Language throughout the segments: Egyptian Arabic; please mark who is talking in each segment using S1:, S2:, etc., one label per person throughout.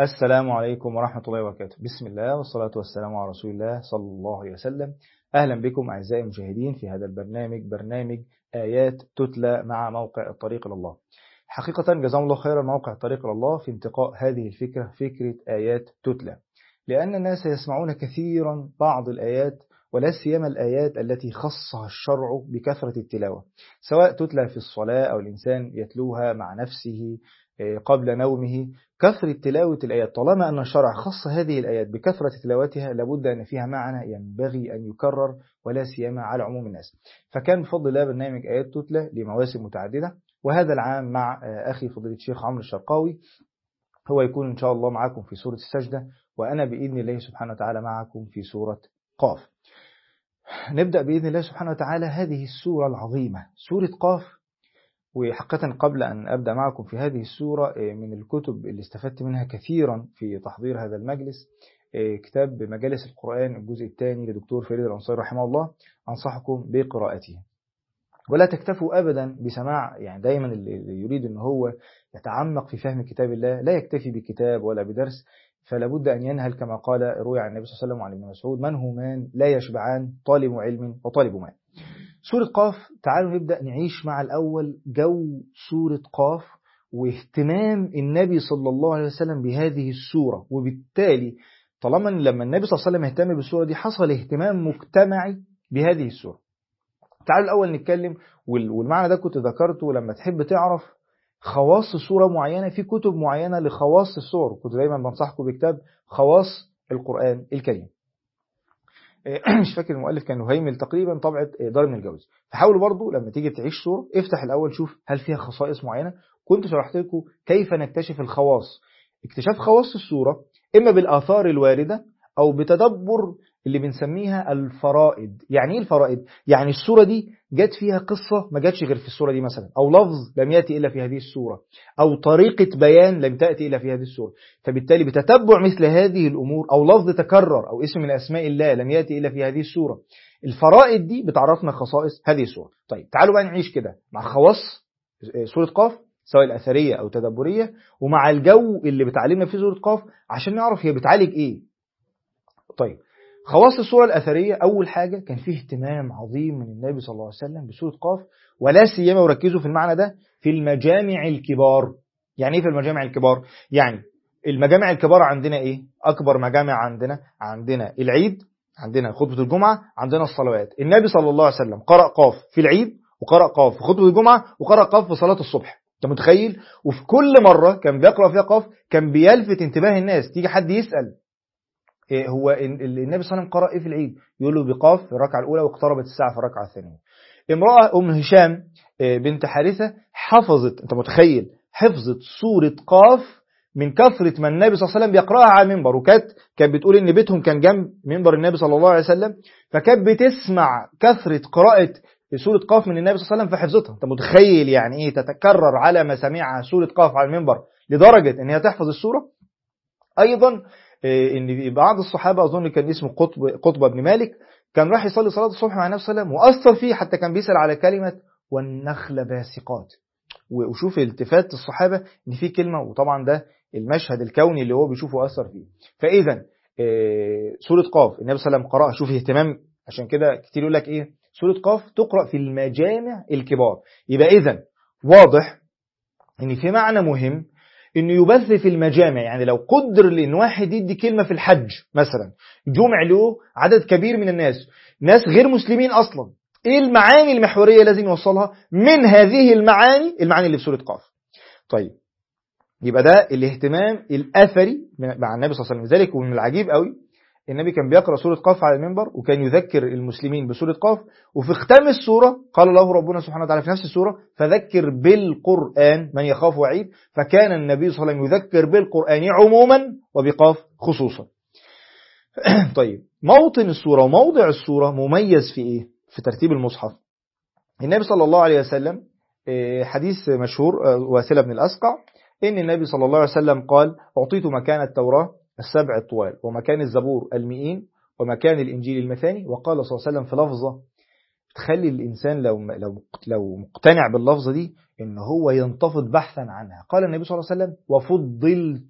S1: السلام عليكم ورحمة الله وبركاته بسم الله والصلاة والسلام على رسول الله صلى الله عليه وسلم أهلا بكم أعزائي المشاهدين في هذا البرنامج برنامج آيات تتلى مع موقع الطريق إلى الله حقيقة جزاهم الله خيرا موقع الطريق إلى الله في انتقاء هذه الفكرة فكرة آيات تتلى لأن الناس يسمعون كثيرا بعض الآيات ولا سيما الآيات التي خصها الشرع بكثرة التلاوة سواء تتلى في الصلاة أو الإنسان يتلوها مع نفسه قبل نومه كثرة تلاوة الآيات طالما أن الشرع خص هذه الآيات بكثرة تلاوتها لابد أن فيها معنى ينبغي أن يكرر ولا سيما على عموم الناس فكان بفضل الله برنامج آيات تتلى لمواسم متعددة وهذا العام مع أخي فضيلة الشيخ عمرو الشرقاوي هو يكون إن شاء الله معكم في سورة السجدة وأنا بإذن الله سبحانه وتعالى معكم في سورة قاف نبدأ بإذن الله سبحانه وتعالى هذه السورة العظيمة سورة قاف وحقيقة قبل أن أبدأ معكم في هذه السورة من الكتب اللي استفدت منها كثيرا في تحضير هذا المجلس كتاب مجالس القرآن الجزء الثاني لدكتور فريد الأنصاري رحمه الله أنصحكم بقراءته ولا تكتفوا أبدا بسماع يعني دايما اللي يريد أن هو يتعمق في فهم كتاب الله لا يكتفي بكتاب ولا بدرس فلا بد أن ينهل كما قال روي عن النبي صلى الله عليه وسلم وعن ابن مسعود من همان لا يشبعان طالب علم وطالب مال سورة قاف تعالوا نبدأ نعيش مع الأول جو سورة قاف واهتمام النبي صلى الله عليه وسلم بهذه السورة وبالتالي طالما لما النبي صلى الله عليه وسلم اهتم بالسورة دي حصل اهتمام مجتمعي بهذه السورة تعالوا الأول نتكلم والمعنى ده كنت ذكرته لما تحب تعرف خواص سورة معينة في كتب معينة لخواص السور كنت دايما بنصحكم بكتاب خواص القرآن الكريم مش فاكر المؤلف كان هيمل تقريبا طبعة دار من الجوز فحاولوا برضو لما تيجي تعيش سورة افتح الأول شوف هل فيها خصائص معينة كنت شرحت لكم كيف نكتشف الخواص اكتشاف خواص السورة إما بالآثار الواردة أو بتدبر اللي بنسميها الفرائد يعني ايه الفرائد يعني السورة دي جت فيها قصة ما جاتش غير في السورة دي مثلا أو لفظ لم يأتي إلا في هذه السورة أو طريقة بيان لم تأتي إلا في هذه السورة فبالتالي بتتبع مثل هذه الأمور أو لفظ تكرر أو اسم من أسماء الله لم يأتي إلا في هذه السورة الفرائد دي بتعرفنا خصائص هذه السورة طيب تعالوا بقى نعيش كده مع خواص سورة قاف سواء الأثرية أو تدبرية ومع الجو اللي بتعلمنا في سورة قاف عشان نعرف هي بتعالج إيه طيب خواص الصورة الأثرية أول حاجة كان فيه اهتمام عظيم من النبي صلى الله عليه وسلم بسورة قاف ولا سيما وركزوا في المعنى ده في المجامع الكبار يعني ايه في المجامع الكبار يعني المجامع الكبار عندنا ايه أكبر مجامع عندنا عندنا العيد عندنا خطبة الجمعة عندنا الصلوات النبي صلى الله عليه وسلم قرأ قاف في العيد وقرأ قاف في خطبة الجمعة وقرأ قاف في صلاة الصبح انت متخيل وفي كل مرة كان بيقرأ فيها قاف كان بيلفت انتباه الناس تيجي حد يسأل هو النبي صلى الله عليه وسلم قرأ ايه في العيد يقول له بقاف في الركعة الأولى واقتربت الساعة في الركعة الثانية امرأة أم هشام بنت حارثة حفظت انت متخيل حفظت سورة قاف من كثرة ما النبي صلى الله عليه وسلم بيقرأها على المنبر وكانت كانت بتقول ان بيتهم كان جنب منبر النبي صلى الله عليه وسلم فكانت بتسمع كثرة قراءة سورة قاف من النبي صلى الله عليه وسلم في حفظتها انت متخيل يعني ايه تتكرر على مسامعها سورة قاف على المنبر لدرجة ان هي تحفظ السورة ايضا ان بعض الصحابة اظن كان اسمه قطب قطب بن مالك كان راح يصلي صلاة الصبح مع النبي صلى الله عليه وسلم واثر فيه حتى كان بيسأل على كلمة والنخل باسقات وشوف التفات الصحابة ان في كلمة وطبعا ده المشهد الكوني اللي هو بيشوفه اثر فيه فاذا سورة قاف النبي صلى الله عليه وسلم قرأها شوف اهتمام عشان كده كتير يقول لك ايه سورة قاف تقرأ في المجامع الكبار يبقى اذا واضح ان في معنى مهم انه يبث في المجامع يعني لو قدر لان واحد يدي كلمة في الحج مثلا جمع له عدد كبير من الناس ناس غير مسلمين اصلا ايه المعاني المحورية لازم يوصلها من هذه المعاني المعاني اللي في سورة قاف طيب يبقى ده الاهتمام الاثري مع النبي صلى الله عليه وسلم ذلك ومن العجيب قوي النبي كان بيقرأ سورة قاف على المنبر وكان يذكر المسلمين بسورة قاف وفي ختام السورة قال الله ربنا سبحانه وتعالى في نفس السورة فذكر بالقرآن من يخاف وعيد فكان النبي صلى الله عليه وسلم يذكر بالقرآن عموما وبقاف خصوصا طيب موطن السورة وموضع السورة مميز في إيه؟ في ترتيب المصحف النبي صلى الله عليه وسلم حديث مشهور واسلة بن الأسقع إن النبي صلى الله عليه وسلم قال أعطيت مكان التوراة السبع الطوال ومكان الزبور المئين ومكان الإنجيل المثاني وقال صلى الله عليه وسلم في لفظة تخلي الإنسان لو لو لو مقتنع باللفظة دي إن هو ينتفض بحثا عنها قال النبي صلى الله عليه وسلم وفضلت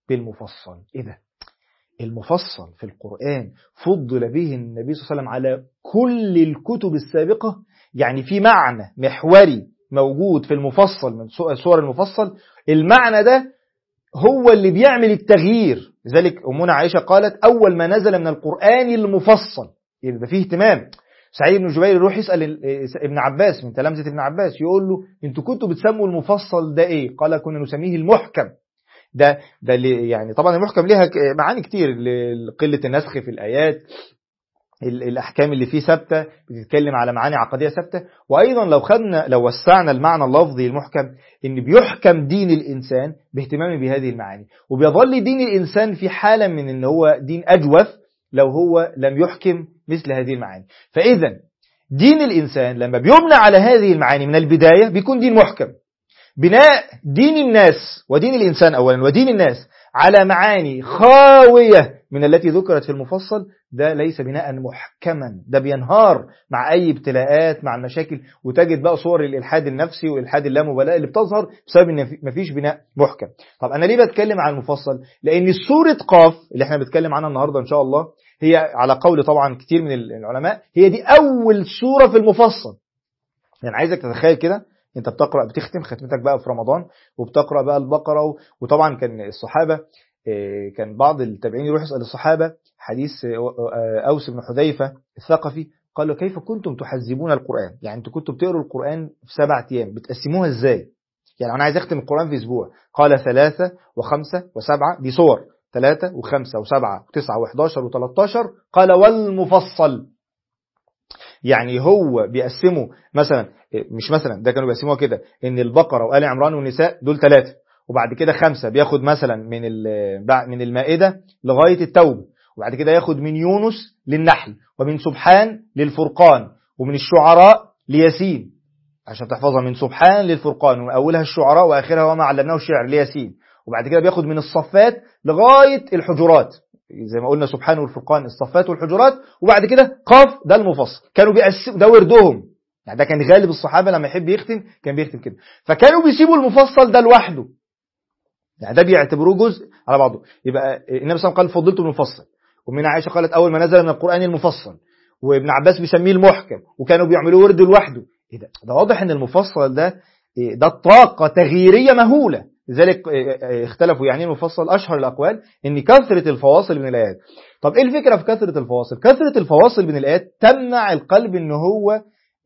S1: بالمفصل إيه ده؟ المفصل في القرآن فضل به النبي صلى الله عليه وسلم على كل الكتب السابقة يعني في معنى محوري موجود في المفصل من سور المفصل المعنى ده هو اللي بيعمل التغيير لذلك أمنا عائشة قالت أول ما نزل من القرآن المفصل يبقى فيه اهتمام سعيد بن جبير يروح يسأل ابن عباس من تلامذة ابن عباس يقول له انتوا كنتوا بتسموا المفصل ده ايه قال كنا نسميه المحكم ده ده اللي يعني طبعا المحكم ليها معاني كتير قلة النسخ في الآيات الأحكام اللي فيه ثابتة بتتكلم على معاني عقدية ثابتة وأيضا لو خدنا لو وسعنا المعنى اللفظي المحكم إن بيحكم دين الإنسان باهتمامه بهذه المعاني وبيظل دين الإنسان في حالة من إن هو دين أجوف لو هو لم يحكم مثل هذه المعاني فإذا دين الإنسان لما بيبنى على هذه المعاني من البداية بيكون دين محكم بناء دين الناس ودين الإنسان أولا ودين الناس على معاني خاوية من التي ذكرت في المفصل ده ليس بناء محكما ده بينهار مع أي ابتلاءات مع المشاكل وتجد بقى صور الإلحاد النفسي والإلحاد اللامبالاة اللي بتظهر بسبب إن مفيش بناء محكم طب أنا ليه بتكلم عن المفصل لأن سورة قاف اللي احنا بنتكلم عنها النهاردة إن شاء الله هي على قول طبعا كتير من العلماء هي دي أول سورة في المفصل يعني عايزك تتخيل كده انت بتقرأ بتختم ختمتك بقى في رمضان وبتقرأ بقى البقرة وطبعا كان الصحابة كان بعض التابعين يروح يسأل الصحابة حديث أوس بن حذيفة الثقفي قال له كيف كنتم تحزبون القرآن يعني انتوا كنتوا بتقروا القرآن في سبعة أيام بتقسموها ازاي يعني أنا عايز أختم القرآن في أسبوع قال ثلاثة وخمسة وسبعة دي صور ثلاثة وخمسة وسبعة وتسعة وحداشر وثلاثاشر قال والمفصل يعني هو بيقسمه مثلا مش مثلا ده كانوا بيقسموها كده ان البقرة وآل عمران والنساء دول ثلاثة وبعد كده خمسة بياخد مثلا من من المائدة لغاية التوبة وبعد كده ياخد من يونس للنحل ومن سبحان للفرقان ومن الشعراء لياسين عشان تحفظها من سبحان للفرقان وأولها الشعراء وآخرها وما علمناه الشعر لياسين وبعد كده بياخد من الصفات لغاية الحجرات زي ما قلنا سبحان والفرقان الصفات والحجرات وبعد كده قاف ده المفصل كانوا بيقسموا ده وردهم يعني ده كان غالب الصحابة لما يحب يختم كان بيختم كده فكانوا بيسيبوا المفصل ده لوحده يعني ده بيعتبروه جزء على بعضه يبقى النبي صلى الله عليه وسلم قال فضلته المفصل ومن عائشة قالت أول ما نزل من القرآن المفصل وابن عباس بيسميه المحكم وكانوا بيعملوه ورد لوحده إيه ده؟ ده واضح ان المفصل ده ده طاقة تغييرية مهولة لذلك اختلفوا يعني المفصل أشهر الأقوال ان كثرة الفواصل من الآيات طب ايه الفكرة في كثرة الفواصل كثرة الفواصل من الآيات تمنع القلب ان هو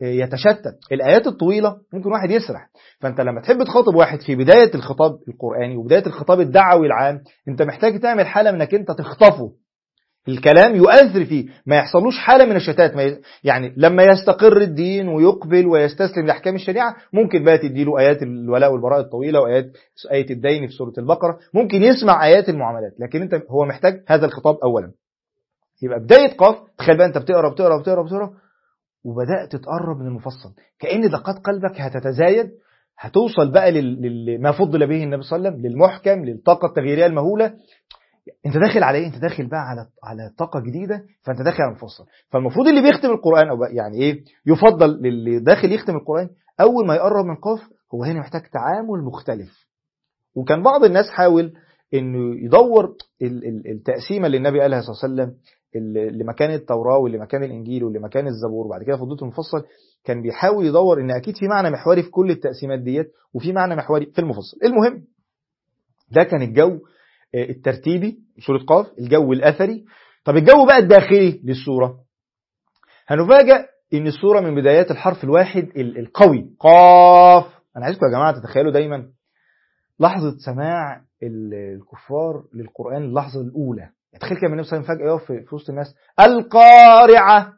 S1: يتشتت الآيات الطويلة ممكن واحد يسرح فأنت لما تحب تخاطب واحد في بداية الخطاب القرآني وبداية الخطاب الدعوي العام أنت محتاج تعمل حالة منك أنت تخطفه الكلام يؤثر فيه ما يحصلوش حالة من الشتات ما ي... يعني لما يستقر الدين ويقبل ويستسلم لأحكام الشريعة ممكن بقى تديله آيات الولاء والبراء الطويلة وآيات آية الدين في سورة البقرة ممكن يسمع آيات المعاملات لكن أنت هو محتاج هذا الخطاب أولا يبقى بداية قاف تخيل بقى أنت بتقرأ بتقرأ بتقرأ بتقرأ وبدأت تقرب من المفصل كأن دقات قلبك هتتزايد هتوصل بقى لما فضل به النبي صلى الله عليه وسلم للمحكم للطاقة التغييرية المهولة انت داخل على ايه انت داخل بقى على على طاقة جديدة فانت داخل على المفصل فالمفروض اللي بيختم القرآن او يعني ايه يفضل للي داخل يختم القرآن اول ما يقرب من قاف هو هنا محتاج تعامل مختلف وكان بعض الناس حاول انه يدور التقسيمة اللي النبي قالها صلى الله عليه وسلم اللي مكان التوراة واللي مكان الإنجيل واللي مكان الزبور وبعد كده فضلته المفصل كان بيحاول يدور إن أكيد في معنى محوري في كل التقسيمات ديت وفي معنى محوري في المفصل المهم ده كان الجو الترتيبي سورة قاف الجو الأثري طب الجو بقى الداخلي للسورة هنفاجأ إن السورة من بدايات الحرف الواحد القوي قاف أنا عايزكم يا جماعة تتخيلوا دايما لحظة سماع الكفار للقرآن اللحظة الأولى تخيل كده النبي صلى الله عليه وسلم فجأة يقف في وسط الناس القارعة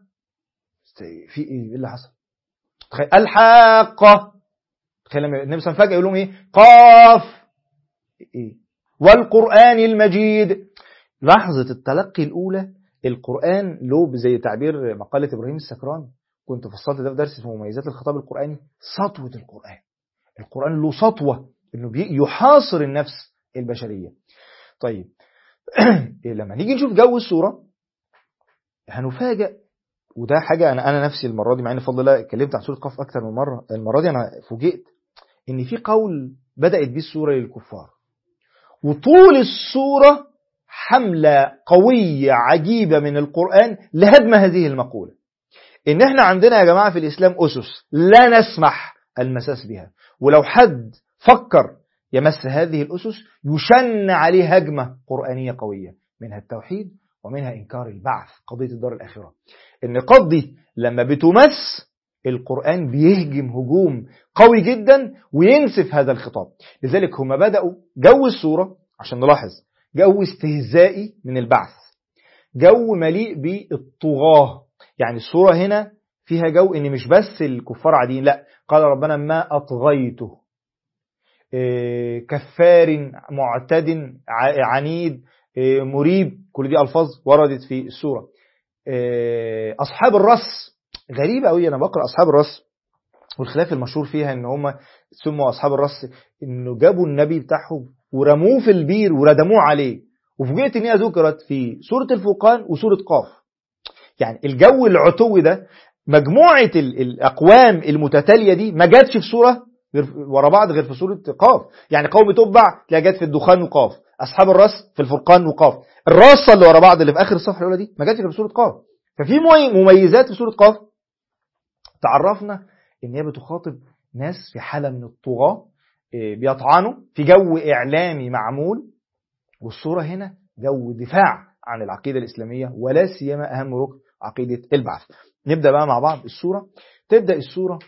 S1: في ايه ايه اللي حصل تخيل الحاقة تخيل لما النبي صلى الله عليه وسلم فجأة يقول لهم ايه قاف ايه والقرآن المجيد لحظة التلقي الأولى القرآن له زي تعبير مقالة إبراهيم السكران كنت فصلت ده في درس في مميزات الخطاب القرآني سطوة القرآن القرآن له سطوة انه يحاصر النفس البشرية طيب لما نيجي نشوف جو الصورة هنفاجئ وده حاجة أنا أنا نفسي المرة دي مع إن فضل الله اتكلمت عن سورة قاف أكتر من مرة المرة دي أنا فوجئت إن في قول بدأت بيه السورة للكفار وطول السورة حملة قوية عجيبة من القرآن لهدم هذه المقولة إن إحنا عندنا يا جماعة في الإسلام أسس لا نسمح المساس بها ولو حد فكر يمس هذه الأسس يشن عليه هجمة قرآنية قوية منها التوحيد ومنها إنكار البعث قضية الدار الآخرة النقاط دي لما بتمس القرآن بيهجم هجوم قوي جدا وينسف هذا الخطاب لذلك هم بدأوا جو السورة عشان نلاحظ جو استهزائي من البعث جو مليء بالطغاة يعني السورة هنا فيها جو ان مش بس الكفار عاديين لا قال ربنا ما أطغيته إيه كفار معتد عنيد إيه مريب كل دي ألفاظ وردت في السورة إيه أصحاب الرس غريبة قوي أنا بقرأ أصحاب الرس والخلاف المشهور فيها ان هم سموا أصحاب الرس انه جابوا النبي بتاعهم ورموه في البير وردموه عليه وفوجئت ان هي ذكرت في سورة الفرقان وسورة قاف يعني الجو العتوي ده مجموعة الأقوام المتتالية دي ما جاتش في سورة غير ورا بعض غير في سورة قاف يعني قوم تبع تلاقي جت في الدخان وقاف أصحاب الرس في الفرقان وقاف الرصة اللي ورا بعض اللي في آخر الصفحة الأولى دي ما جاتش غير في سورة قاف ففي مميزات في سورة قاف تعرفنا ان هي بتخاطب ناس في حالة من الطغاة بيطعنوا في جو إعلامي معمول والصورة هنا جو دفاع عن العقيدة الإسلامية ولا سيما أهم ركن عقيدة البعث نبدأ بقى مع بعض السورة تبدأ السورة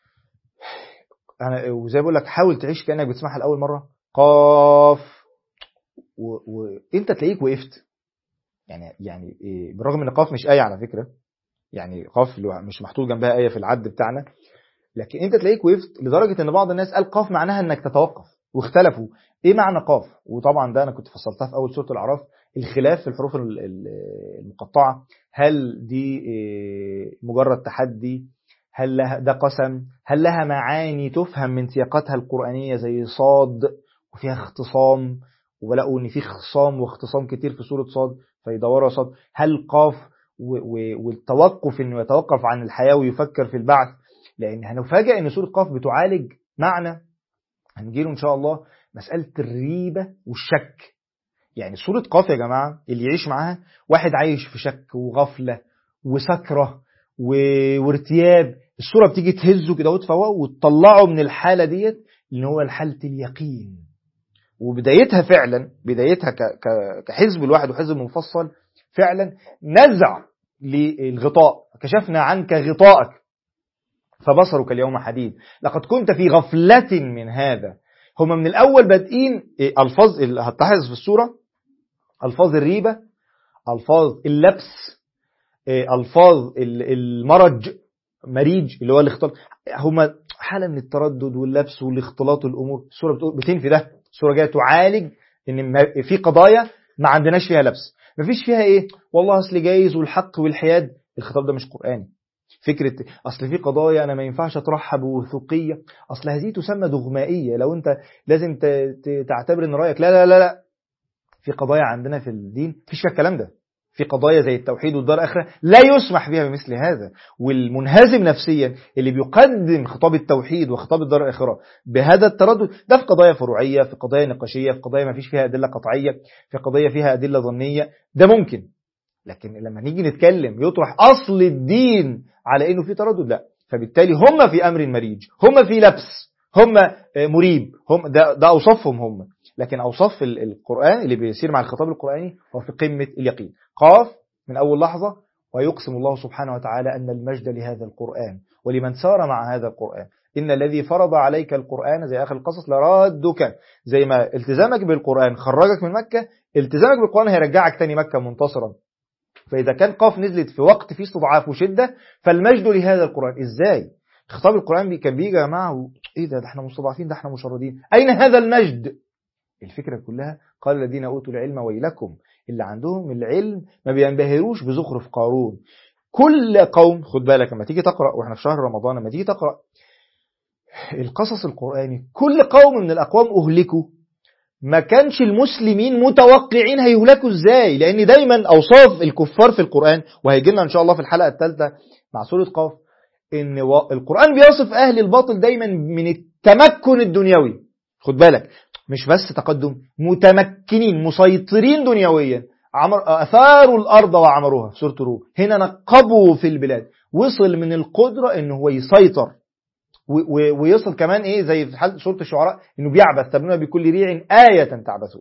S1: أنا وزي بقول لك حاول تعيش كأنك بتسمعها لأول مرة قاف وانت و... تلاقيك وقفت يعني يعني بالرغم ان قاف مش آية على فكرة يعني قاف مش محطوط جنبها آية في العد بتاعنا لكن انت تلاقيك وقفت لدرجة ان بعض الناس قال قاف معناها انك تتوقف واختلفوا ايه معنى قاف وطبعا ده انا كنت فصلتها في اول سورة الاعراف الخلاف في الحروف المقطعة هل دي مجرد تحدي هل لها ده قسم هل لها معاني تفهم من سياقاتها القرآنية زي صاد وفيها اختصام ولقوا ان في خصام واختصام كتير في سورة صاد فيدوروا صاد هل قاف والتوقف انه يتوقف عن الحياة ويفكر في البعث لان هنفاجئ ان سورة قاف بتعالج معنى هنجيله ان شاء الله مسألة الريبة والشك يعني سورة قاف يا جماعة اللي يعيش معاها واحد عايش في شك وغفلة وسكرة و... وارتياب السورة بتيجي تهزه كده وتفوقه وتطلعه من الحالة ديت اللي هو حالة اليقين وبدايتها فعلا بدايتها ك... ك... كحزب الواحد وحزب مفصل فعلا نزع للغطاء كشفنا عنك غطاءك فبصرك اليوم حديد لقد كنت في غفلة من هذا هما من الأول بادئين ألفاظ اللي هتلاحظ في السورة ألفاظ الريبة ألفاظ اللبس ألفاظ المرج مريج اللي هو الاختلاط هما حالة من التردد واللبس والاختلاط والأمور السورة بتنفي ده السورة جاية تعالج إن في قضايا ما عندناش فيها لبس ما فيش فيها إيه والله أصل جايز والحق والحياد الخطاب ده مش قرآني فكرة أصل في قضايا أنا ما ينفعش أطرحها بوثوقية أصل هذه تسمى دغمائية لو أنت لازم تعتبر أن رأيك لا لا لا لا في قضايا عندنا في الدين فيش فيها الكلام ده في قضايا زي التوحيد والدار الآخرة لا يسمح بها بمثل هذا والمنهزم نفسيا اللي بيقدم خطاب التوحيد وخطاب الدار الآخرة بهذا التردد ده في قضايا فروعية في قضايا نقاشية في قضايا ما فيش فيها أدلة قطعية في قضايا فيها أدلة ظنية ده ممكن لكن لما نيجي نتكلم يطرح أصل الدين على إنه في تردد لا فبالتالي هم في أمر مريج هم في لبس هم مريب هم ده, ده أوصافهم هم لكن أوصاف القرآن اللي بيسير مع الخطاب القرآني هو في قمة اليقين قاف من أول لحظة ويقسم الله سبحانه وتعالى أن المجد لهذا القرآن ولمن سار مع هذا القرآن إن الذي فرض عليك القرآن زي آخر القصص لرادك زي ما التزامك بالقرآن خرجك من مكة التزامك بالقرآن هيرجعك تاني مكة منتصرا فإذا كان قاف نزلت في وقت فيه استضعاف وشدة فالمجد لهذا القرآن إزاي خطاب القرآن كان بيجي يا جماعة إيه ده ده احنا مستضعفين ده احنا مشردين أين هذا المجد الفكرة كلها قال الذين أوتوا العلم ويلكم اللي عندهم العلم ما بينبهروش بزخرف قارون كل قوم خد بالك لما تيجي تقرأ واحنا في شهر رمضان لما تيجي تقرأ القصص القرآني كل قوم من الأقوام أهلكوا ما كانش المسلمين متوقعين هيهلكوا ازاي لان دايما اوصاف الكفار في القرآن وهيجي لنا ان شاء الله في الحلقة الثالثة مع سورة قاف ان القرآن بيصف اهل الباطل دايما من التمكن الدنيوي خد بالك مش بس تقدم متمكنين مسيطرين دنيويا عمر أثاروا الأرض وعمروها في سورة الروم هنا نقبوا في البلاد وصل من القدرة إنه هو يسيطر ويصل كمان إيه زي في حالة سورة الشعراء إنه بيعبث تبنون بكل ريع آية تعبثون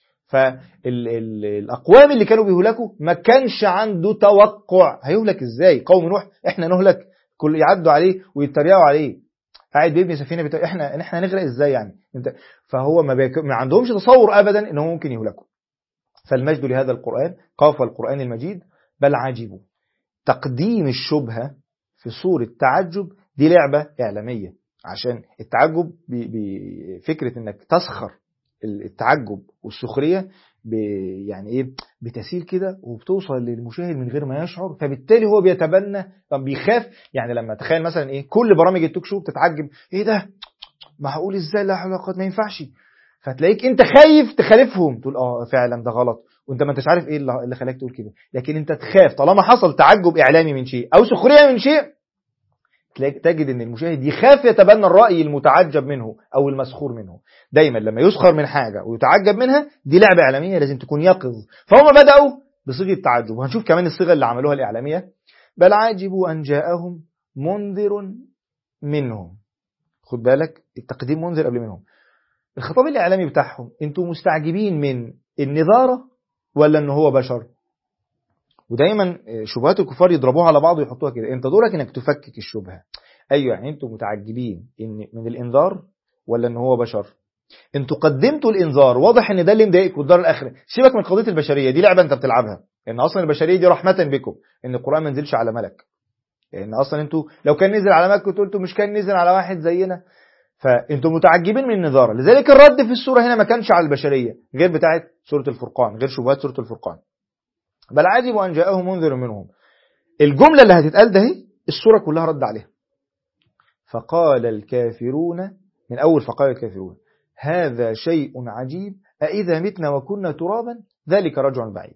S1: فالأقوام اللي كانوا بيهلكوا ما كانش عنده توقع هيهلك إزاي قوم نوح إحنا نهلك كل يعدوا عليه ويتريقوا عليه قاعد بيبني سفينه بتا... احنا احنا نغرق ازاي يعني انت فهو ما, بيك... ما عندهمش تصور ابدا ان هو ممكن يهلكوا فالمجد لهذا القرآن قاف القرآن المجيد بل عجبوا تقديم الشبهة في صورة تعجب دي لعبة إعلامية عشان التعجب بفكرة انك تسخر التعجب والسخرية يعني ايه بتسير كده وبتوصل للمشاهد من غير ما يشعر فبالتالي هو بيتبنى طب بيخاف يعني لما تخيل مثلا ايه كل برامج التوك شو بتتعجب ايه ده معقول ازاي لا حول ولا قوه ما ينفعش فتلاقيك انت خايف تخالفهم تقول اه فعلا ده غلط وانت ما انتش عارف ايه اللي خلاك تقول كده لكن انت تخاف طالما حصل تعجب اعلامي من شيء او سخريه من شيء تلاقيك تجد ان المشاهد يخاف يتبنى الراي المتعجب منه او المسخور منه دايما لما يسخر من حاجه ويتعجب منها دي لعبه اعلاميه لازم تكون يقظ فهم بداوا بصيغه التعجب وهنشوف كمان الصيغه اللي عملوها الاعلاميه بل عجبوا ان جاءهم منذر منهم خد بالك التقديم منذر قبل منهم الخطاب الإعلامي بتاعهم انتوا مستعجبين من النظارة ولا ان هو بشر ودايما شبهات الكفار يضربوها على بعض ويحطوها كده انت دورك انك تفكك الشبهة ايوه يعني انتوا متعجبين ان من الانذار ولا ان هو بشر انتوا قدمتوا الانذار واضح ان ده اللي مضايقك والدار الاخره سيبك من قضيه البشريه دي لعبه انت بتلعبها ان اصلا البشريه دي رحمه بكم ان القران ما نزلش على ملك لان اصلا انتوا لو كان نزل على ملك كنتوا قلتوا مش كان نزل على واحد زينا فانتم متعجبين من النظاره لذلك الرد في السوره هنا ما كانش على البشريه غير بتاعه سوره الفرقان غير شبهات سوره الفرقان بل عجبوا ان جاءهم منذر منهم الجمله اللي هتتقال ده السوره كلها رد عليها فقال الكافرون من اول فقال الكافرون هذا شيء عجيب أإذا متنا وكنا ترابا ذلك رجع بعيد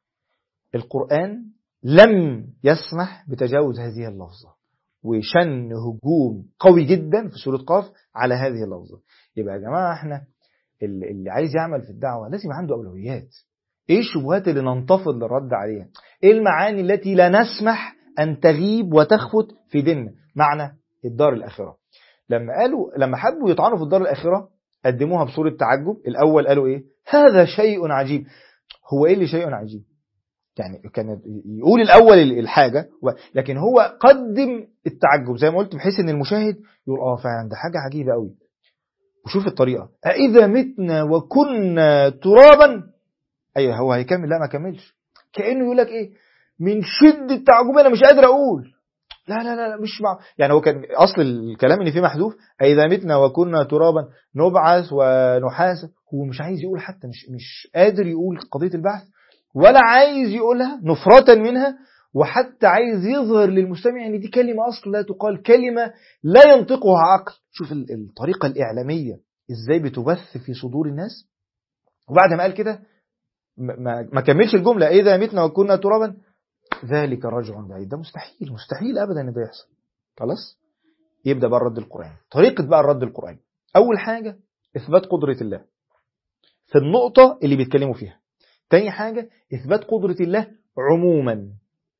S1: القرآن لم يسمح بتجاوز هذه اللفظة وشن هجوم قوي جدا في سورة قاف على هذه اللفظة يبقى يا جماعة احنا اللي عايز يعمل في الدعوة لازم عنده أولويات ايه الشبهات اللي ننتفض للرد عليها ايه المعاني التي لا نسمح أن تغيب وتخفت في ديننا معنى الدار الآخرة لما قالوا لما حبوا يطعنوا في الدار الآخرة قدموها بصورة تعجب الأول قالوا إيه هذا شيء عجيب هو إيه اللي شيء عجيب يعني كان يقول الأول الحاجة لكن هو قدم التعجب زي ما قلت بحيث ان المشاهد يقول اه فعلا ده حاجة عجيبة قوي وشوف الطريقة أإذا متنا وكنا ترابا أيوه هو هيكمل لا ما كملش كأنه يقول لك إيه من شدة تعجب أنا مش قادر أقول لا لا لا مش مع يعني هو كان أصل الكلام اللي فيه محذوف أإذا متنا وكنا ترابا نبعث ونحاسب هو مش عايز يقول حتى مش مش قادر يقول قضية البعث ولا عايز يقولها نفرة منها وحتى عايز يظهر للمستمع ان دي كلمة اصلا لا تقال كلمة لا ينطقها عقل شوف الطريقة الإعلامية ازاي بتبث في صدور الناس وبعد ما قال كده ما, ما كملش الجملة إذا متنا وكنا ترابا ذلك رجع بعيد ده مستحيل مستحيل أبدا ان ده يحصل خلاص يبدأ بقى الرد القرآني طريقة بقى الرد القرآني أول حاجة إثبات قدرة الله في النقطة اللي بيتكلموا فيها تاني حاجة إثبات قدرة الله عموما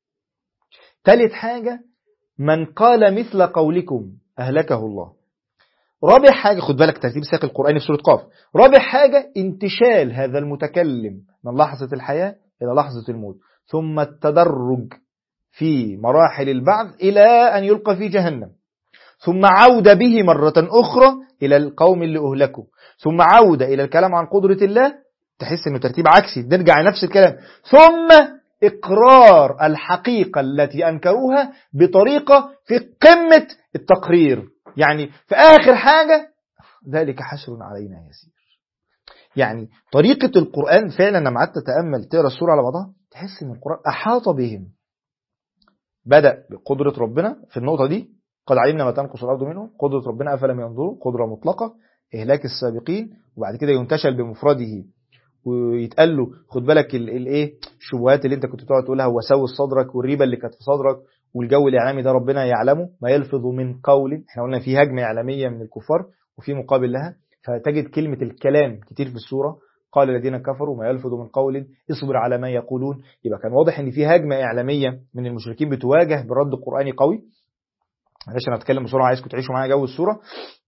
S1: تالت حاجة من قال مثل قولكم أهلكه الله رابع حاجة خد بالك ترتيب سياق القرآن في سورة قاف رابع حاجة انتشال هذا المتكلم من لحظة الحياة إلى لحظة الموت ثم التدرج في مراحل البعث إلى أن يلقى في جهنم ثم عودة به مرة أخرى إلى القوم اللي أهلكوا ثم عودة إلى الكلام عن قدرة الله تحس انه ترتيب عكسي نرجع لنفس الكلام ثم اقرار الحقيقة التي انكروها بطريقة في قمة التقرير يعني في اخر حاجة ذلك حشر علينا يسير يعني طريقة القرآن فعلا لما قعدت تتأمل تقرا السورة على بعضها تحس ان القرآن احاط بهم بدأ بقدرة ربنا في النقطة دي قد علمنا ما تنقص الأرض منهم قدرة ربنا أفلم ينظروا قدرة مطلقة إهلاك السابقين وبعد كده ينتشل بمفرده ويتقال له خد بالك الايه الشبهات اللي انت كنت بتقعد تقولها وسوس صدرك والريبه اللي كانت في صدرك والجو الاعلامي ده ربنا يعلمه ما يلفظ من قول احنا قلنا في هجمه اعلاميه من الكفار وفي مقابل لها فتجد كلمة الكلام كتير في السورة قال الذين كفروا ما يلفظ من قول اصبر على ما يقولون يبقى كان واضح ان في هجمة إعلامية من المشركين بتواجه برد قرآني قوي معلش انا هتكلم بسرعة عايزكم تعيشوا معايا جو السورة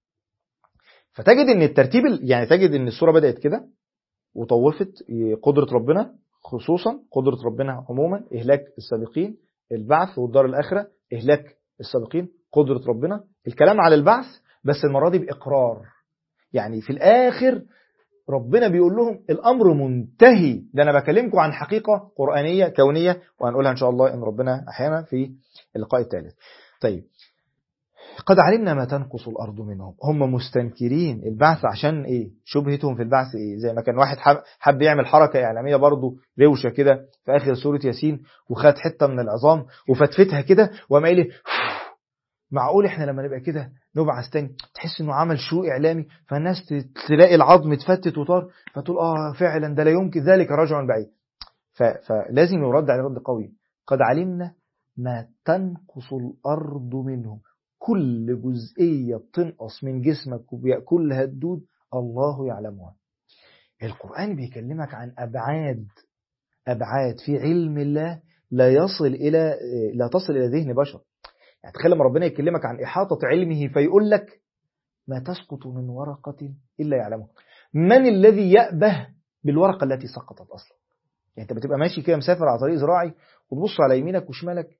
S1: فتجد ان الترتيب يعني تجد ان السورة بدأت كده وطوفت قدرة ربنا خصوصا قدرة ربنا عموما إهلاك السابقين البعث والدار الآخرة إهلاك السابقين قدرة ربنا الكلام على البعث بس المرة دي بإقرار يعني في الآخر ربنا بيقول لهم الأمر منتهي ده أنا بكلمكم عن حقيقة قرآنية كونية وهنقولها إن شاء الله إن ربنا أحيانا في اللقاء الثالث طيب قد علمنا ما تنقص الأرض منهم هم مستنكرين البعث عشان إيه شبهتهم في البعث إيه زي ما كان واحد حب, حب يعمل حركة إعلامية برضه روشة كده في آخر سورة ياسين وخد حتة من العظام وفتفتها كده وقام قايل معقول احنا لما نبقى كده نبعث تاني تحس انه عمل شو اعلامي فالناس تلاقي العظم اتفتت وطار فتقول اه فعلا ده لا يمكن ذلك رجع بعيد فلازم يرد عليه رد قوي قد علمنا ما تنقص الارض منهم كل جزئية بتنقص من جسمك وبيأكلها الدود الله يعلمها القرآن بيكلمك عن أبعاد أبعاد في علم الله لا يصل إلى لا تصل إلى ذهن بشر يعني تخيل لما ربنا يكلمك عن إحاطة علمه فيقول لك ما تسقط من ورقة إلا يعلمها من الذي يأبه بالورقة التي سقطت أصلا يعني أنت بتبقى ماشي كده مسافر على طريق زراعي وتبص على يمينك وشمالك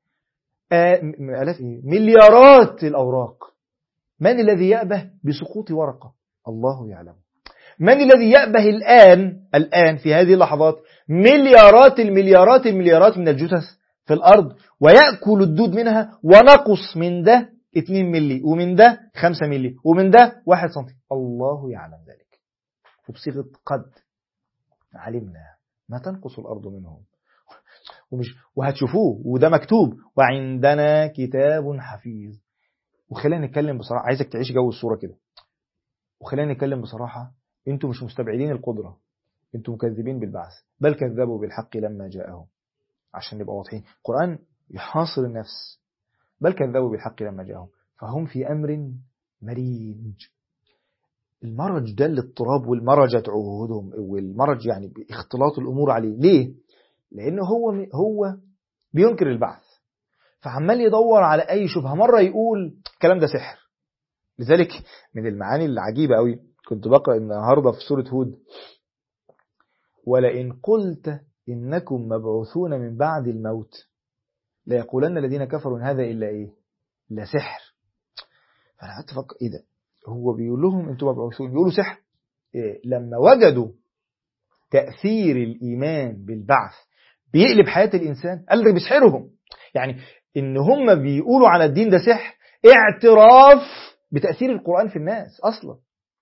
S1: آلاف إيه؟ مليارات الأوراق من الذي يأبه بسقوط ورقة الله يعلم من الذي يأبه الآن الآن في هذه اللحظات مليارات المليارات المليارات من الجثث في الأرض ويأكل الدود منها ونقص من ده 2 ملي ومن ده 5 ملي ومن ده 1 سنتي الله يعلم ذلك وبصيغة قد علمنا ما تنقص الأرض منهم ومش وهتشوفوه وده مكتوب وعندنا كتاب حفيظ وخلينا نتكلم بصراحة عايزك تعيش جو الصورة كده وخلينا نتكلم بصراحة انتوا مش مستبعدين القدرة انتوا مكذبين بالبعث بل كذبوا بالحق لما جاءهم عشان نبقى واضحين القرآن يحاصر النفس بل كذبوا بالحق لما جاءهم فهم في أمر مريج المرج ده الاضطراب والمرجة عهودهم والمرج يعني اختلاط الأمور عليه ليه؟ لأنه هو هو بينكر البعث فعمال يدور على أي شبهة مرة يقول الكلام ده سحر لذلك من المعاني العجيبة قوي كنت بقرأ النهاردة في سورة هود ولئن قلت إنكم مبعوثون من بعد الموت ليقولن الذين كفروا إن هذا إلا إيه إلا سحر فأنا قعدت أفكر إيه ده هو بيقول لهم أنتم مبعوثون بيقولوا سحر إيه لما وجدوا تأثير الإيمان بالبعث بيقلب حياة الإنسان قال ده بيسحرهم يعني إن هم بيقولوا على الدين ده سحر اعتراف بتأثير القرآن في الناس أصلا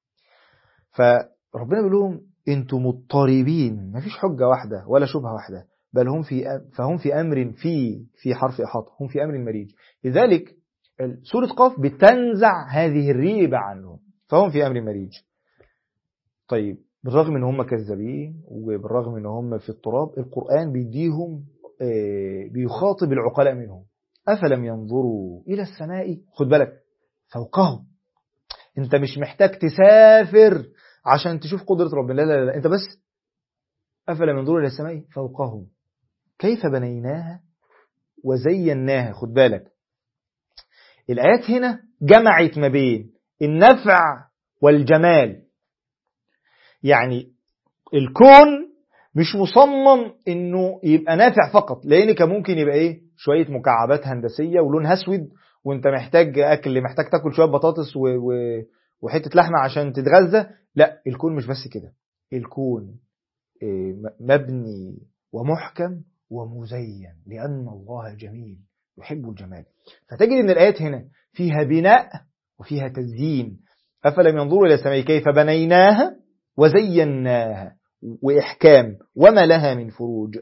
S1: فربنا بيقول لهم انتم مضطربين مفيش حجة واحدة ولا شبهة واحدة بل هم في فهم في أمر في في حرف إحاطة هم في أمر مريج لذلك سورة قاف بتنزع هذه الريبة عنهم فهم في أمر مريج طيب بالرغم ان هم كذابين وبالرغم ان هم في التراب القرآن بيديهم بيخاطب العقلاء منهم أفلم ينظروا إلى السماء خد بالك فوقهم انت مش محتاج تسافر عشان تشوف قدرة ربنا لا لا لا انت بس أفلم ينظروا إلى السماء فوقهم كيف بنيناها وزيناها خد بالك الآيات هنا جمعت ما بين النفع والجمال يعني الكون مش مصمم انه يبقى نافع فقط لان كان ممكن يبقى ايه شويه مكعبات هندسيه ولونها اسود وانت محتاج اكل محتاج تاكل شويه بطاطس و... و... وحته لحمه عشان تتغذى لا الكون مش بس كده الكون مبني ومحكم ومزين لان الله جميل يحب الجمال فتجد ان الايات هنا فيها بناء وفيها تزيين افلم ينظروا الى السماء كيف بنيناها وزيناها وإحكام وما لها من فروج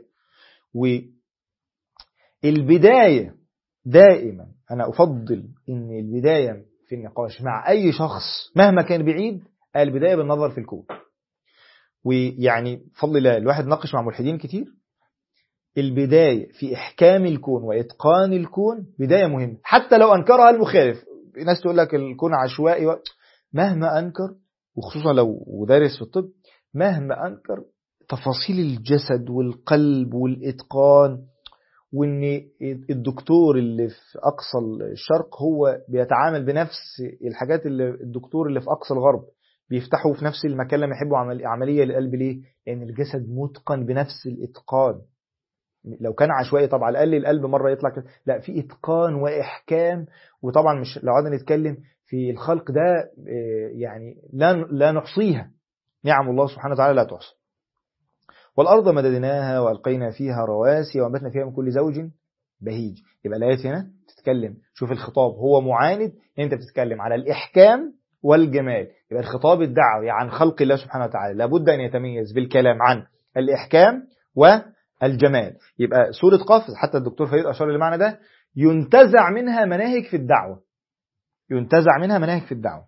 S1: والبداية دائما أنا أفضل أن البداية في النقاش مع أي شخص مهما كان بعيد البداية بالنظر في الكون ويعني بفضل الله الواحد ناقش مع ملحدين كتير البداية في إحكام الكون وإتقان الكون بداية مهمة حتى لو أنكرها المخالف ناس تقول لك الكون عشوائي و... مهما أنكر وخصوصا لو دارس في الطب مهما أنكر تفاصيل الجسد والقلب والإتقان وان الدكتور اللي في اقصى الشرق هو بيتعامل بنفس الحاجات اللي الدكتور اللي في اقصى الغرب بيفتحوا في نفس المكان لما يحبوا عمل عمليه للقلب ليه؟ لان يعني الجسد متقن بنفس الاتقان لو كان عشوائي طبعا على الاقل القلب مره يطلع كده لا في اتقان واحكام وطبعا مش لو قعدنا نتكلم في الخلق ده يعني لا لا نحصيها نعم الله سبحانه وتعالى لا تحصى والأرض مددناها وألقينا فيها رواسي وأنبتنا فيها من كل زوج بهيج يبقى الآيات هنا تتكلم شوف الخطاب هو معاند أنت بتتكلم على الإحكام والجمال يبقى الخطاب الدعوي عن خلق الله سبحانه وتعالى لابد أن يتميز بالكلام عن الإحكام والجمال يبقى سورة قاف حتى الدكتور فريد أشار للمعنى ده ينتزع منها مناهج في الدعوة ينتزع منها مناهج في الدعوة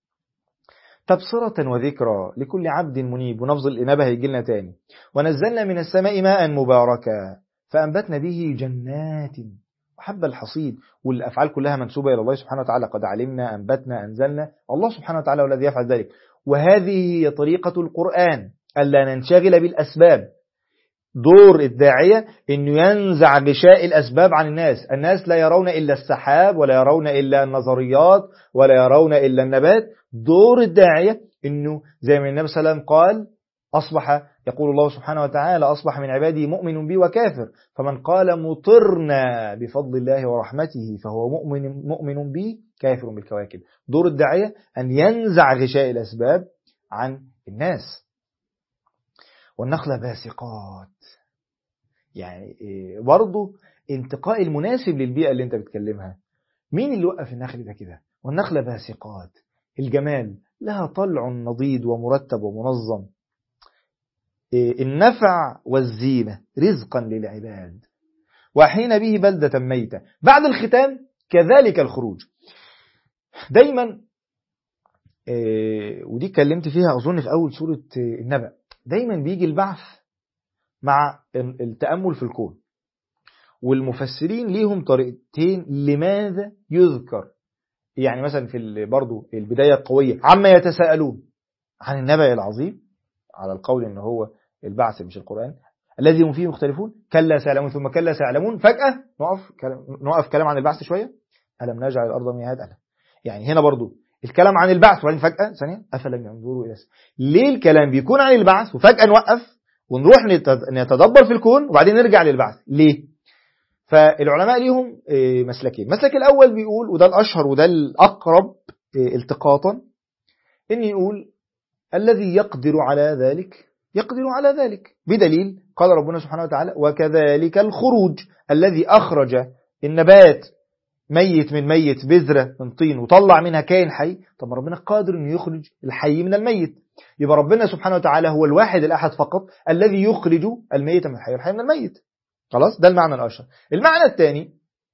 S1: تبصرة وذكرى لكل عبد منيب ونفظ الإنابة هيجي لنا تاني ونزلنا من السماء ماء مباركا فأنبتنا به جنات وحب الحصيد والأفعال كلها منسوبة إلى الله سبحانه وتعالى قد علمنا أنبتنا أنزلنا الله سبحانه وتعالى هو الذي يفعل ذلك وهذه هي طريقة القرآن ألا ننشغل بالأسباب دور الداعية أنه ينزع غشاء الأسباب عن الناس الناس لا يرون إلا السحاب ولا يرون إلا النظريات ولا يرون إلا النبات دور الداعية أنه زي ما النبي صلى الله عليه وسلم قال أصبح يقول الله سبحانه وتعالى أصبح من عبادي مؤمن بي وكافر فمن قال مطرنا بفضل الله ورحمته فهو مؤمن, مؤمن بي كافر بالكواكب دور الداعية أن ينزع غشاء الأسباب عن الناس والنخل باسقات يعني برضه انتقاء المناسب للبيئة اللي انت بتكلمها مين اللي وقف النخل ده كده والنخل باسقات الجمال لها طلع نضيد ومرتب ومنظم النفع والزينة رزقا للعباد وحين به بلدة ميتة بعد الختام كذلك الخروج دايما ودي اتكلمت فيها أظن في أول سورة النبأ دايما بيجي البعث مع التأمل في الكون والمفسرين ليهم طريقتين لماذا يذكر يعني مثلا في برضو البداية القوية عما يتساءلون عن النبأ العظيم على القول ان هو البعث مش القرآن الذي هم فيه مختلفون كلا سيعلمون ثم كلا سيعلمون فجأة نقف نقف كلام عن البعث شوية ألم نجعل الأرض مهاد ألم يعني هنا برضو الكلام عن البعث وبعدين فجأة ثانية أفلم ينظروا إلى ليه الكلام بيكون عن البعث وفجأة نوقف ونروح نتدبر في الكون وبعدين نرجع للبعث ليه فالعلماء ليهم مسلكين المسلك الأول بيقول وده الأشهر وده الأقرب التقاطا إن يقول الذي يقدر على ذلك يقدر على ذلك بدليل قال ربنا سبحانه وتعالى وكذلك الخروج الذي أخرج النبات ميت من ميت بذرة من طين وطلع منها كائن حي طب ربنا قادر أنه يخرج الحي من الميت يبقى ربنا سبحانه وتعالى هو الواحد الأحد فقط الذي يخرج الميت من الحي والحي من الميت خلاص ده المعنى الأشهر المعنى الثاني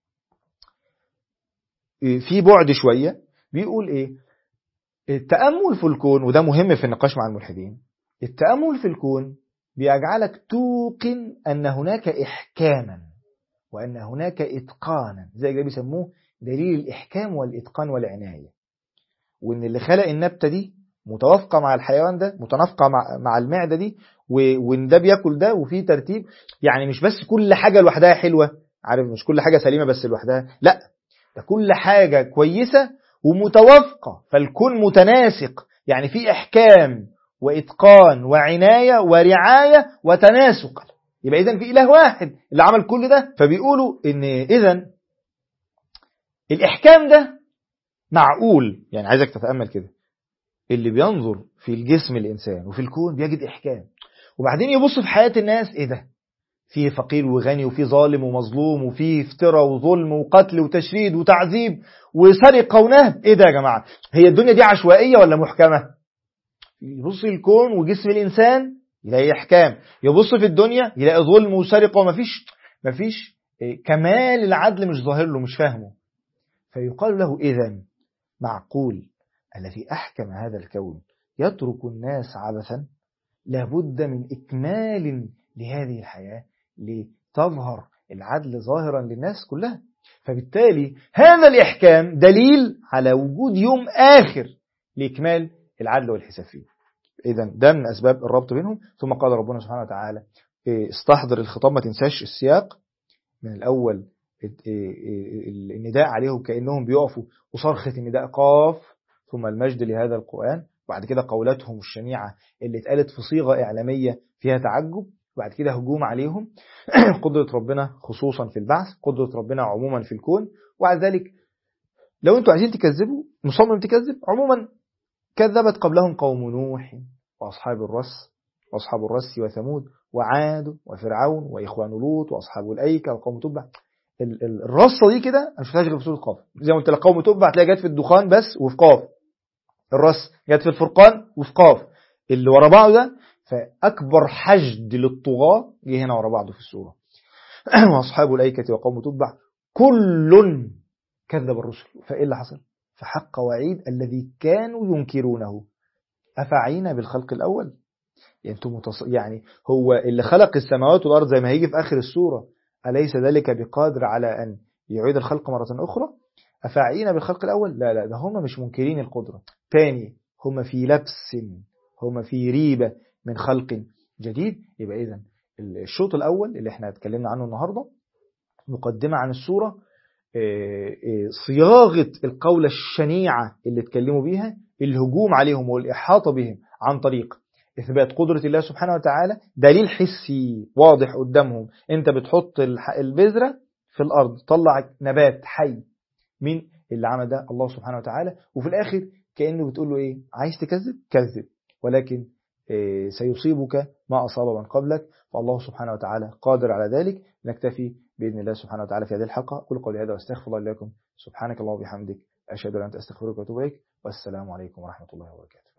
S1: في بعد شوية بيقول إيه التأمل في الكون وده مهم في النقاش مع الملحدين التأمل في الكون بيجعلك توقن أن هناك إحكاما وأن هناك إتقانا زي ده بيسموه دليل الإحكام والإتقان والعناية وإن اللي خلق النبتة دي متوافقة مع الحيوان ده متنافقة مع, مع المعدة دي وإن ده بياكل ده وفي ترتيب يعني مش بس كل حاجة لوحدها حلوة عارف مش كل حاجة سليمة بس لوحدها لا ده كل حاجة كويسة ومتوافقة فالكون متناسق يعني في إحكام وإتقان وعناية ورعاية وتناسق يبقى إذن في إله واحد اللي عمل كل ده فبيقولوا إن إذن الإحكام ده معقول يعني عايزك تتأمل كده اللي بينظر في الجسم الإنسان وفي الكون بيجد إحكام وبعدين يبص في حياة الناس إيه ده في فقير وغني وفي ظالم ومظلوم وفي افتراء وظلم وقتل وتشريد وتعذيب وسرقة ونهب ايه ده يا جماعة هي الدنيا دي عشوائية ولا محكمة يبص الكون وجسم الإنسان يلاقي إحكام يبص في الدنيا يلاقي ظلم وسرقة ومفيش مفيش كمال العدل مش ظاهر له مش فاهمه فيقال له إذا معقول الذي أحكم هذا الكون يترك الناس عبثا لابد من إكمال لهذه الحياة لتظهر العدل ظاهرا للناس كلها فبالتالي هذا الإحكام دليل على وجود يوم آخر لإكمال العدل والحساب فيه إذا ده من أسباب الربط بينهم ثم قال ربنا سبحانه وتعالى استحضر الخطاب ما تنساش السياق من الأول النداء عليهم كأنهم بيقفوا وصرخة النداء قاف ثم المجد لهذا القرآن بعد كده قولاتهم الشنيعة اللي اتقالت في صيغة إعلامية فيها تعجب بعد كده هجوم عليهم قدرة ربنا خصوصا في البعث قدرة ربنا عموما في الكون وبعد ذلك لو انتوا عايزين تكذبوا مصمم تكذب عموما كذبت قبلهم قوم نوح وأصحاب الرس وأصحاب الرس وثمود وعاد وفرعون وإخوان لوط وأصحاب الأيكة وقوم تبع الرصة دي كده أنا شفتهاش غير في سورة قاف زي ما قلت لك قوم تبع هتلاقي جت في الدخان بس وفي قاف الرص جت في الفرقان وفي قاف اللي ورا بعضه ده فأكبر حشد للطغاة جه هنا ورا بعضه في السورة وأصحاب الأيكة وقوم تبع كل كذب الرسل فإيه اللي حصل فحق وعيد الذي كانوا ينكرونه أفعينا بالخلق الأول يعني, متص... يعني هو اللي خلق السماوات والأرض زي ما هيجي في آخر السورة أليس ذلك بقادر على أن يعيد الخلق مرة أخرى أفعينا بالخلق الأول لا لا ده هم مش منكرين القدرة تاني هم في لبس هم في ريبة من خلق جديد يبقى إذا الشوط الأول اللي احنا اتكلمنا عنه النهاردة مقدمة عن السورة صياغة القولة الشنيعة اللي اتكلموا بيها الهجوم عليهم والإحاطة بهم عن طريق إثبات قدرة الله سبحانه وتعالى دليل حسي واضح قدامهم أنت بتحط البذرة في الأرض طلع نبات حي مين اللي عمل ده الله سبحانه وتعالى وفي الآخر كأنه بتقول له إيه عايز تكذب كذب ولكن سيصيبك ما أصاب من قبلك فالله سبحانه وتعالى قادر على ذلك نكتفي بإذن الله سبحانه وتعالى في هذه الحلقة كل قولي هذا واستغفر الله لكم سبحانك الله وبحمدك أشهد أن لا إله إلا أنت أستغفرك وأتوب إليك والسلام عليكم ورحمة الله وبركاته